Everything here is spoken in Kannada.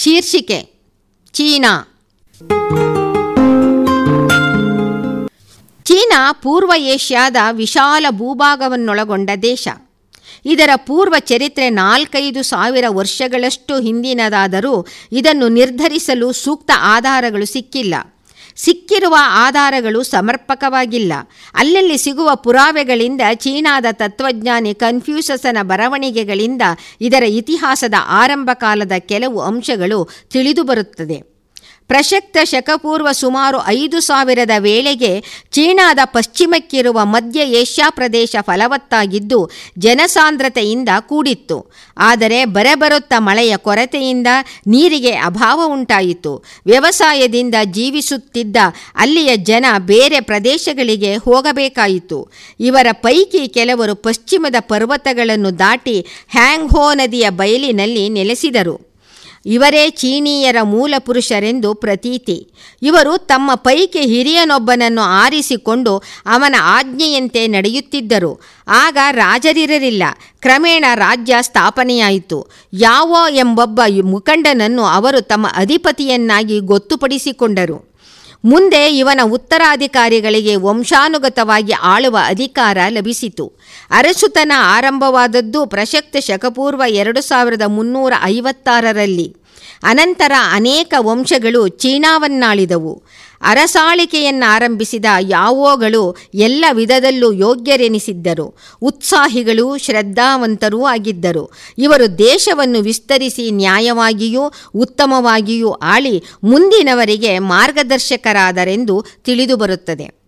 ಶೀರ್ಷಿಕೆ ಚೀನಾ ಚೀನಾ ಪೂರ್ವ ಏಷ್ಯಾದ ವಿಶಾಲ ಭೂಭಾಗವನ್ನೊಳಗೊಂಡ ದೇಶ ಇದರ ಪೂರ್ವ ಚರಿತ್ರೆ ನಾಲ್ಕೈದು ಸಾವಿರ ವರ್ಷಗಳಷ್ಟು ಹಿಂದಿನದಾದರೂ ಇದನ್ನು ನಿರ್ಧರಿಸಲು ಸೂಕ್ತ ಆಧಾರಗಳು ಸಿಕ್ಕಿಲ್ಲ ಸಿಕ್ಕಿರುವ ಆಧಾರಗಳು ಸಮರ್ಪಕವಾಗಿಲ್ಲ ಅಲ್ಲಲ್ಲಿ ಸಿಗುವ ಪುರಾವೆಗಳಿಂದ ಚೀನಾದ ತತ್ವಜ್ಞಾನಿ ಕನ್ಫ್ಯೂಸಸನ ಬರವಣಿಗೆಗಳಿಂದ ಇದರ ಇತಿಹಾಸದ ಆರಂಭ ಕಾಲದ ಕೆಲವು ಅಂಶಗಳು ತಿಳಿದುಬರುತ್ತದೆ ಪ್ರಸಕ್ತ ಶಕಪೂರ್ವ ಸುಮಾರು ಐದು ಸಾವಿರದ ವೇಳೆಗೆ ಚೀನಾದ ಪಶ್ಚಿಮಕ್ಕಿರುವ ಮಧ್ಯ ಏಷ್ಯಾ ಪ್ರದೇಶ ಫಲವತ್ತಾಗಿದ್ದು ಜನಸಾಂದ್ರತೆಯಿಂದ ಕೂಡಿತ್ತು ಆದರೆ ಬರಬರುತ್ತ ಮಳೆಯ ಕೊರತೆಯಿಂದ ನೀರಿಗೆ ಅಭಾವ ಉಂಟಾಯಿತು ವ್ಯವಸಾಯದಿಂದ ಜೀವಿಸುತ್ತಿದ್ದ ಅಲ್ಲಿಯ ಜನ ಬೇರೆ ಪ್ರದೇಶಗಳಿಗೆ ಹೋಗಬೇಕಾಯಿತು ಇವರ ಪೈಕಿ ಕೆಲವರು ಪಶ್ಚಿಮದ ಪರ್ವತಗಳನ್ನು ದಾಟಿ ಹ್ಯಾಂಗ್ಹೋ ನದಿಯ ಬಯಲಿನಲ್ಲಿ ನೆಲೆಸಿದರು ಇವರೇ ಚೀನೀಯರ ಮೂಲ ಪುರುಷರೆಂದು ಪ್ರತೀತಿ ಇವರು ತಮ್ಮ ಪೈಕಿ ಹಿರಿಯನೊಬ್ಬನನ್ನು ಆರಿಸಿಕೊಂಡು ಅವನ ಆಜ್ಞೆಯಂತೆ ನಡೆಯುತ್ತಿದ್ದರು ಆಗ ರಾಜರಿರಲಿಲ್ಲ ಕ್ರಮೇಣ ರಾಜ್ಯ ಸ್ಥಾಪನೆಯಾಯಿತು ಯಾವೋ ಎಂಬೊಬ್ಬ ಮುಖಂಡನನ್ನು ಅವರು ತಮ್ಮ ಅಧಿಪತಿಯನ್ನಾಗಿ ಗೊತ್ತುಪಡಿಸಿಕೊಂಡರು ಮುಂದೆ ಇವನ ಉತ್ತರಾಧಿಕಾರಿಗಳಿಗೆ ವಂಶಾನುಗತವಾಗಿ ಆಳುವ ಅಧಿಕಾರ ಲಭಿಸಿತು ಅರಸುತನ ಆರಂಭವಾದದ್ದು ಪ್ರಸಕ್ತ ಶಕಪೂರ್ವ ಎರಡು ಸಾವಿರದ ಮುನ್ನೂರ ಐವತ್ತಾರರಲ್ಲಿ ಅನಂತರ ಅನೇಕ ವಂಶಗಳು ಚೀನಾವನ್ನಾಳಿದವು ಅರಸಾಳಿಕೆಯನ್ನಾರಂಭಿಸಿದ ಯಾವೋಗಳು ಎಲ್ಲ ವಿಧದಲ್ಲೂ ಯೋಗ್ಯರೆನಿಸಿದ್ದರು ಉತ್ಸಾಹಿಗಳು ಶ್ರದ್ಧಾವಂತರೂ ಆಗಿದ್ದರು ಇವರು ದೇಶವನ್ನು ವಿಸ್ತರಿಸಿ ನ್ಯಾಯವಾಗಿಯೂ ಉತ್ತಮವಾಗಿಯೂ ಆಳಿ ಮುಂದಿನವರಿಗೆ ಮಾರ್ಗದರ್ಶಕರಾದರೆಂದು ತಿಳಿದುಬರುತ್ತದೆ